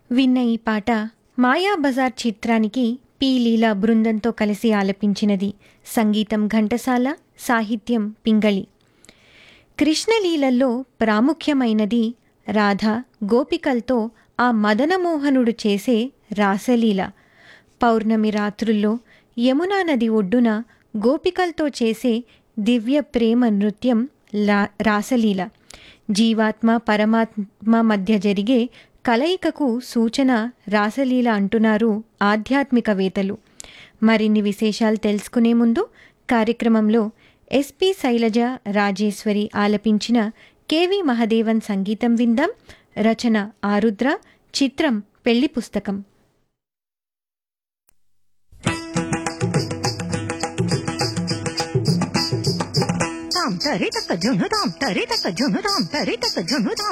విన్న ఈ పాట మాయాబజార్ చిత్రానికి పి లీలా బృందంతో కలిసి ఆలపించినది సంగీతం ఘంటసాల సాహిత్యం పింగళి కృష్ణలీలల్లో ప్రాముఖ్యమైనది రాధ గోపికలతో ఆ మదనమోహనుడు చేసే రాసలీల పౌర్ణమి రాత్రుల్లో యమునా నది ఒడ్డున గోపికలతో చేసే దివ్య ప్రేమ నృత్యం లా రాసలీల జీవాత్మ పరమాత్మ మధ్య జరిగే కలయికకు సూచన రాసలీల అంటున్నారు ఆధ్యాత్మికవేత్తలు మరిన్ని విశేషాలు తెలుసుకునే ముందు కార్యక్రమంలో ఎస్పి శైలజ రాజేశ్వరి ఆలపించిన కెవి మహదేవన్ సంగీతం విందాం రచన ఆరుద్ర చిత్రం పెళ్లి పుస్తకం తాం తరి తక్క జును తాం తరి తక్క జును తాం తరి తక్క జును తాం